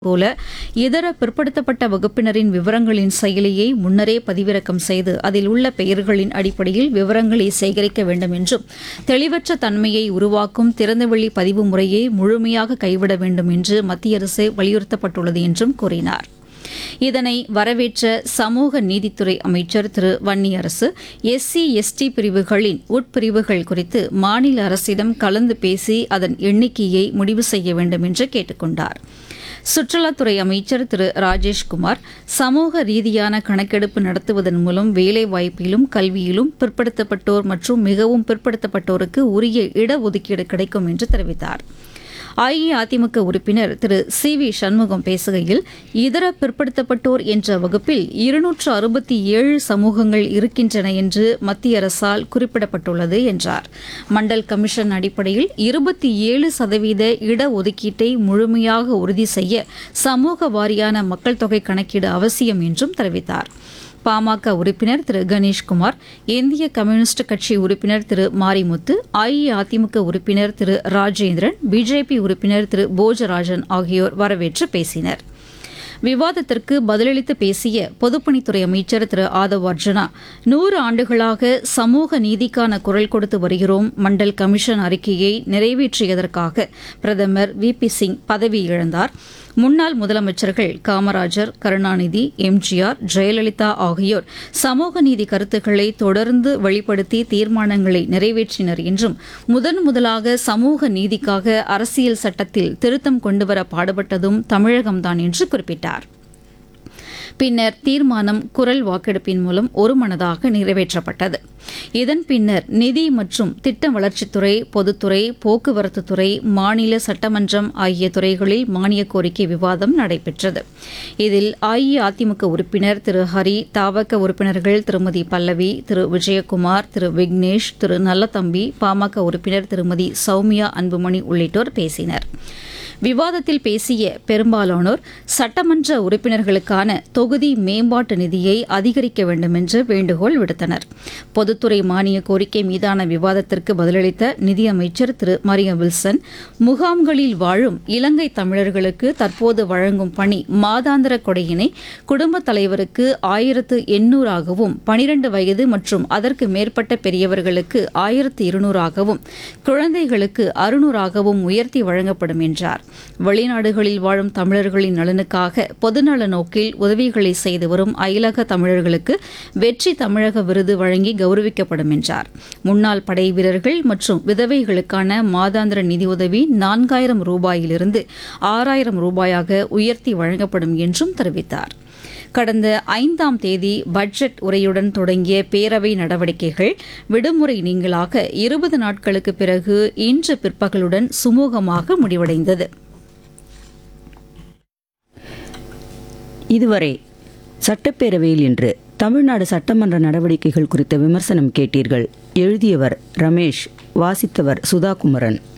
போல இதர பிற்படுத்தப்பட்ட வகுப்பினரின் விவரங்களின் செயலியை முன்னரே பதிவிறக்கம் செய்து அதில் உள்ள பெயர்களின் அடிப்படையில் விவரங்களை சேகரிக்க வேண்டும் என்றும் தெளிவற்ற தன்மையை உருவாக்கும் திறந்தவெளி பதிவு முறையை முழுமையாக கைவிட வேண்டும் என்று மத்திய அரசு வலியுறுத்தப்பட்டுள்ளது என்றும் கூறினார் இதனை வரவேற்ற சமூக நீதித்துறை அமைச்சர் திரு வன்னியரசு எஸ்சி எஸ்டி பிரிவுகளின் உட்பிரிவுகள் குறித்து மாநில அரசிடம் கலந்து பேசி அதன் எண்ணிக்கையை முடிவு செய்ய வேண்டும் என்று கேட்டுக் கொண்டார் சுற்றுலாத்துறை அமைச்சர் திரு ராஜேஷ்குமார் சமூக ரீதியான கணக்கெடுப்பு நடத்துவதன் மூலம் வேலைவாய்ப்பிலும் கல்வியிலும் பிற்படுத்தப்பட்டோர் மற்றும் மிகவும் பிற்படுத்தப்பட்டோருக்கு உரிய இடஒதுக்கீடு கிடைக்கும் என்று தெரிவித்தார் அஇஅதிமுக உறுப்பினர் திரு சி வி சண்முகம் பேசுகையில் இதர பிற்படுத்தப்பட்டோர் என்ற வகுப்பில் இருநூற்று அறுபத்தி ஏழு சமூகங்கள் இருக்கின்றன என்று மத்திய அரசால் குறிப்பிடப்பட்டுள்ளது என்றார் மண்டல் கமிஷன் அடிப்படையில் இருபத்தி ஏழு சதவீத இடஒதுக்கீட்டை முழுமையாக உறுதி செய்ய சமூக வாரியான மக்கள் தொகை கணக்கீடு அவசியம் என்றும் தெரிவித்தார் பாமக உறுப்பினர் திரு கணேஷ்குமார் இந்திய கம்யூனிஸ்ட் கட்சி உறுப்பினர் திரு மாரிமுத்து அஇஅதிமுக உறுப்பினர் திரு ராஜேந்திரன் பிஜேபி உறுப்பினர் திரு போஜராஜன் ஆகியோர் வரவேற்று பேசினர் விவாதத்திற்கு பதிலளித்து பேசிய பொதுப்பணித்துறை அமைச்சர் திரு ஆதவ் அர்ஜுனா நூறு ஆண்டுகளாக சமூக நீதிக்கான குரல் கொடுத்து வருகிறோம் மண்டல் கமிஷன் அறிக்கையை நிறைவேற்றியதற்காக பிரதமர் வி பி சிங் பதவி இழந்தார் முன்னாள் முதலமைச்சர்கள் காமராஜர் கருணாநிதி எம்ஜிஆர் ஜெயலலிதா ஆகியோர் சமூக நீதி கருத்துக்களை தொடர்ந்து வெளிப்படுத்தி தீர்மானங்களை நிறைவேற்றினர் என்றும் முதன் முதலாக சமூக நீதிக்காக அரசியல் சட்டத்தில் திருத்தம் கொண்டுவர பாடுபட்டதும் தமிழகம்தான் என்று குறிப்பிட்டார் பின்னர் தீர்மானம் குரல் வாக்கெடுப்பின் மூலம் ஒருமனதாக நிறைவேற்றப்பட்டது இதன் பின்னர் நிதி மற்றும் திட்ட வளர்ச்சித்துறை பொதுத்துறை போக்குவரத்துத்துறை மாநில சட்டமன்றம் ஆகிய துறைகளில் மானிய கோரிக்கை விவாதம் நடைபெற்றது இதில் அஇஅதிமுக உறுப்பினர் திரு ஹரி தாவக உறுப்பினர்கள் திருமதி பல்லவி திரு விஜயகுமார் திரு விக்னேஷ் திரு நல்லதம்பி பாமக உறுப்பினர் திருமதி சௌமியா அன்புமணி உள்ளிட்டோர் பேசினர் விவாதத்தில் பேசிய பெரும்பாலானோர் சட்டமன்ற உறுப்பினர்களுக்கான தொகுதி மேம்பாட்டு நிதியை அதிகரிக்க வேண்டும் என்று வேண்டுகோள் விடுத்தனர் பொதுத்துறை மானிய கோரிக்கை மீதான விவாதத்திற்கு பதிலளித்த நிதியமைச்சர் திரு மரியம் வில்சன் முகாம்களில் வாழும் இலங்கை தமிழர்களுக்கு தற்போது வழங்கும் பணி மாதாந்திர கொடையினை குடும்பத் தலைவருக்கு ஆயிரத்து எண்ணூறாகவும் பனிரண்டு வயது மற்றும் அதற்கு மேற்பட்ட பெரியவர்களுக்கு ஆயிரத்து இருநூறாகவும் குழந்தைகளுக்கு அறுநூறாகவும் உயர்த்தி வழங்கப்படும் என்றார் வெளிநாடுகளில் வாழும் தமிழர்களின் நலனுக்காக பொதுநல நோக்கில் உதவிகளை செய்து வரும் அயலக தமிழர்களுக்கு வெற்றி தமிழக விருது வழங்கி கௌரவிக்கப்படும் என்றார் முன்னாள் படை வீரர்கள் மற்றும் விதவைகளுக்கான மாதாந்திர நிதியுதவி நான்காயிரம் ரூபாயிலிருந்து ஆறாயிரம் ரூபாயாக உயர்த்தி வழங்கப்படும் என்றும் தெரிவித்தார் கடந்த ஐந்தாம் தேதி பட்ஜெட் உரையுடன் தொடங்கிய பேரவை நடவடிக்கைகள் விடுமுறை நீங்களாக இருபது நாட்களுக்கு பிறகு இன்று பிற்பகலுடன் சுமூகமாக முடிவடைந்தது இதுவரை சட்டப்பேரவையில் இன்று தமிழ்நாடு சட்டமன்ற நடவடிக்கைகள் குறித்த விமர்சனம் கேட்டீர்கள் எழுதியவர் ரமேஷ் வாசித்தவர் சுதாகுமரன்